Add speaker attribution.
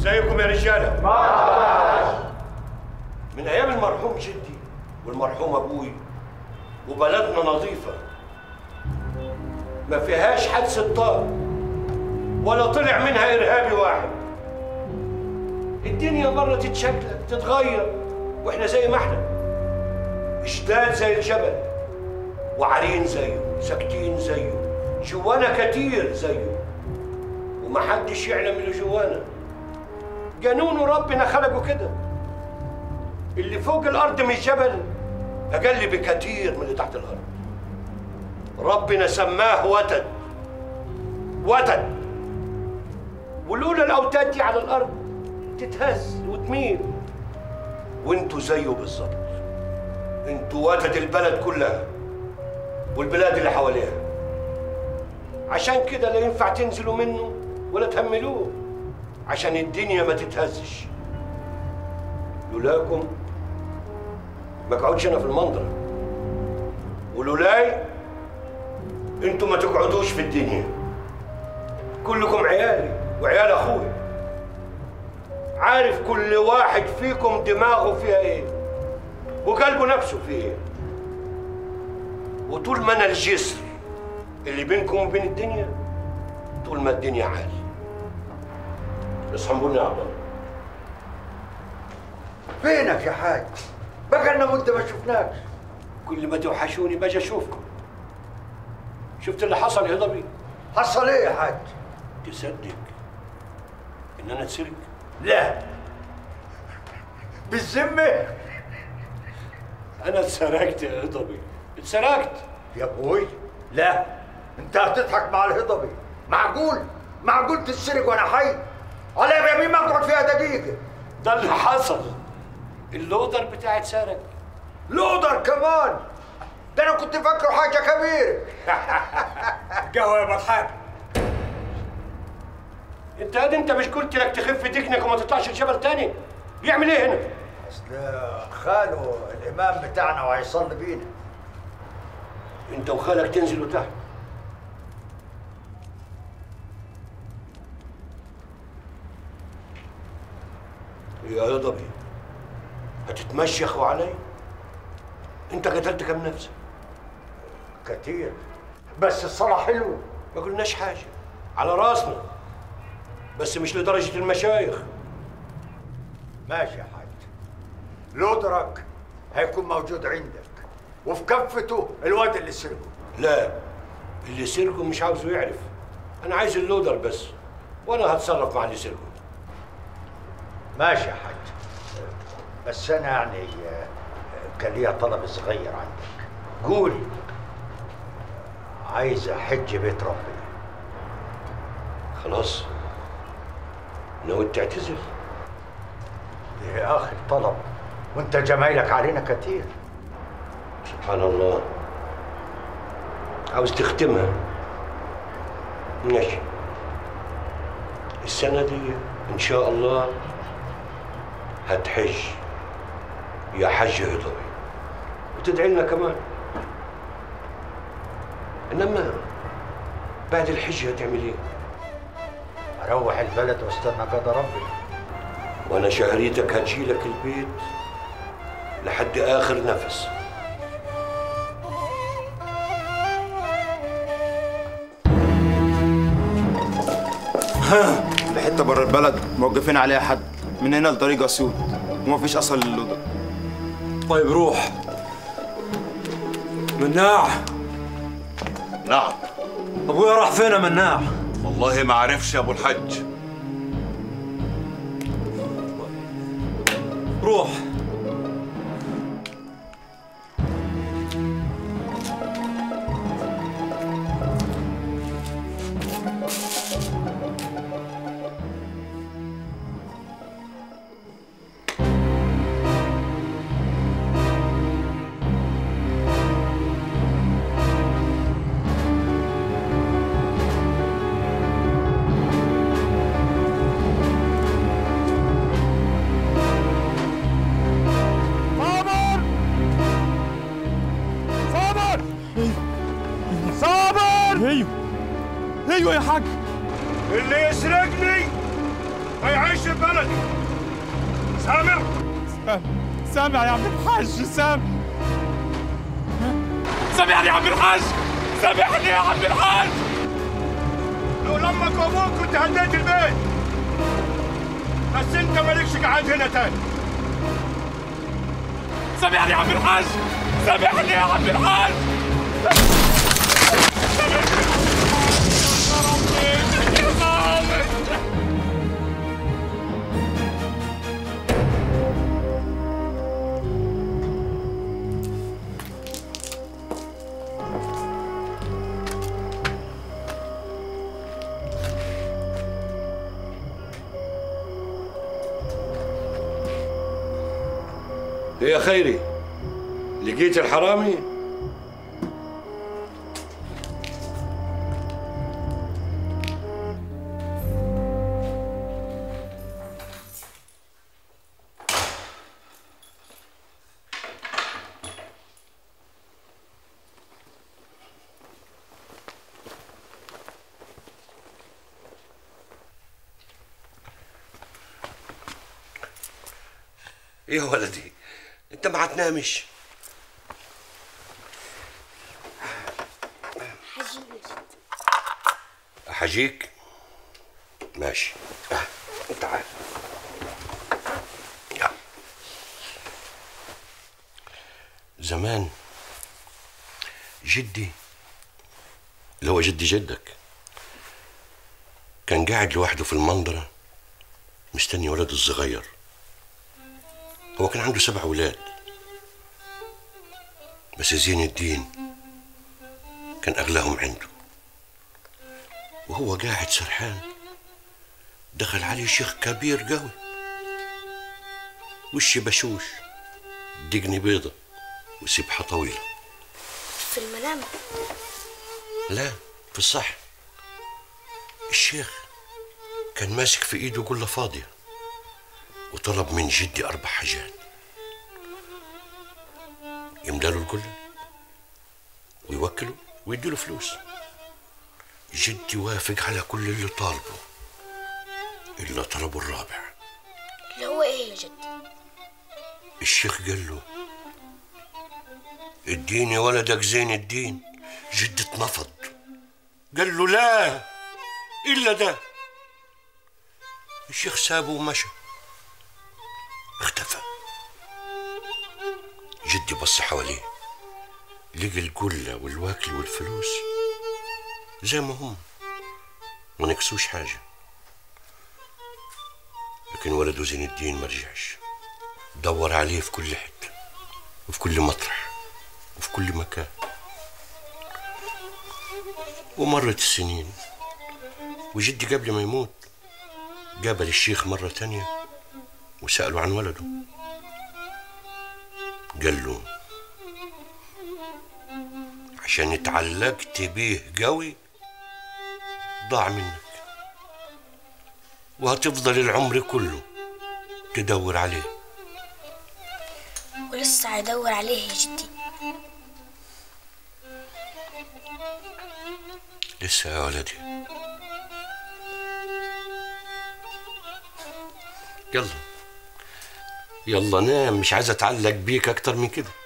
Speaker 1: ازيكم يا رجاله من ايام المرحوم جدي والمرحوم ابوي وبلدنا نظيفه ما فيهاش حادثه طار ولا طلع منها ارهابي واحد الدنيا مره تتشكل تتغير واحنا زي ما احنا اشداد زي الجبل وعارين زيه ساكتين زيه جوانا كتير زيه ومحدش يعلم اللي جوانا جنون ربنا خلقه كده اللي فوق الارض من الجبل اقل بكتير من اللي تحت الارض ربنا سماه وتد وتد ولولا الاوتاد دي على الارض تتهز وتميل وانتوا زيه بالظبط انتوا وتد البلد كلها والبلاد اللي حواليها عشان كده لا ينفع تنزلوا منه ولا تهملوه عشان الدنيا ما تتهزش لولاكم ما اقعدش انا في المنظر ولولاي انتوا ما تقعدوش في الدنيا كلكم عيالي وعيال اخوي عارف كل واحد فيكم دماغه فيها ايه وقلبه نفسه فيه ايه وطول ما انا الجسر اللي بينكم وبين الدنيا طول ما الدنيا عالي اصحى يا عبد الله
Speaker 2: فينك يا حاج بقى لنا مده ما شفناكش
Speaker 1: كل ما توحشوني باجي اشوفكم شفت اللي حصل يا ضبي
Speaker 2: حصل ايه يا حاج
Speaker 1: تصدق ان انا اتسرق
Speaker 2: لا بالذمه
Speaker 1: انا اتسرقت يا ضبي اتسرقت
Speaker 2: يا ابوي لا انت هتضحك مع الهضبي معقول معقول تتسرق وانا حي على يمين ما اقعد فيها دقيقه
Speaker 1: ده اللي حصل اللودر بتاعي اتسرق
Speaker 2: لودر كمان ده انا كنت فاكره حاجه كبيره
Speaker 3: قهوه يا بطحان
Speaker 1: انت هاد انت مش قلت لك تخف دكنك وما تطلعش الجبل تاني بيعمل ايه هنا
Speaker 2: اصل خاله الامام بتاعنا وهيصلي بينا
Speaker 1: انت وخالك تنزلوا تحت يا هضبي هتتمشخوا علي انت قتلت كم نفس
Speaker 2: كتير بس الصلاة حلو
Speaker 1: ما قلناش حاجه على راسنا بس مش لدرجه المشايخ
Speaker 2: ماشي يا حاج لودرك هيكون موجود عندك وفي كفته الواد اللي سرقه
Speaker 1: لا اللي سرقه مش عاوزه يعرف انا عايز اللودر بس وانا هتصرف مع اللي سرقه
Speaker 2: ماشي يا حاج بس انا يعني آه، كان ليا طلب صغير عندك
Speaker 1: قول
Speaker 2: عايز احج بيت ربنا
Speaker 1: خلاص ناوي تعتذر
Speaker 2: يا اخي الطلب وانت جمايلك علينا كتير
Speaker 1: سبحان الله عاوز تختمها ماشي السنة دي إن شاء الله هتحج يا حج هضبي وتدعي لنا كمان إنما بعد الحج هتعمل إيه؟
Speaker 2: اروح البلد واستنى قضى ربنا
Speaker 1: وأنا شهريتك هتجيلك البيت لحد آخر نفس
Speaker 4: الحته بره البلد موقفين عليها حد من هنا لطريق اسيوط ومفيش اصل للودر
Speaker 3: طيب روح مناع
Speaker 5: نعم
Speaker 3: ابويا راح فين يا مناع
Speaker 5: والله ما عرفش يا ابو الحج
Speaker 3: روح
Speaker 6: صابر صابر صابر
Speaker 7: ايوه ايوه يا حاج
Speaker 1: اللي يسرقني هيعيش تشرب بلدي سامع؟
Speaker 6: سامع يا عم الحاج سامع سامحني يا عم الحاج سامحني يا عم الحاج
Speaker 1: لو لمك وابوك كنت هديت البيت بس انت مالكش قاعد هنا تاني
Speaker 6: سامحني يا عم الحاج سامحني يا عم الحاج
Speaker 1: ايه يا خيري لقيت الحرامي ايه يا ولدي انت ما هتنامش حجيك ماشي آه، تعال يلا. زمان جدي اللي هو جدي جدك كان قاعد لوحده في المنظرة مستني ولده الصغير هو كان عنده سبع أولاد بس زين الدين كان أغلاهم عنده وهو قاعد سرحان دخل عليه شيخ كبير قوي وشي بشوش دقني بيضة وسبحة طويلة
Speaker 7: في المنام
Speaker 1: لا في الصح الشيخ كان ماسك في ايده قلة فاضية وطلب من جدي أربع حاجات يملاله القلة ويوكله ويديله فلوس جدي وافق على كل اللي طالبه إلا طلبه الرابع
Speaker 7: اللي هو ايه يا جدي
Speaker 1: الشيخ قال له اديني ولدك زين الدين جدي اتنفض قال له لا إلا ده الشيخ سابه ومشى اختفى جدي بص حواليه لقى القلة والواكل والفلوس زي ما هم ما نقصوش حاجة لكن ولده زين الدين ما رجعش دور عليه في كل حتة وفي كل مطرح وفي كل مكان ومرت السنين وجدي قبل ما يموت قابل الشيخ مرة تانية وسأله عن ولده قال له عشان اتعلقت بيه قوي ضاع منك وهتفضل العمر كله تدور عليه
Speaker 7: ولسه هيدور عليه يا جدي
Speaker 1: لسه يا ولدي يلا يلا نام مش عايز اتعلق بيك اكتر من كده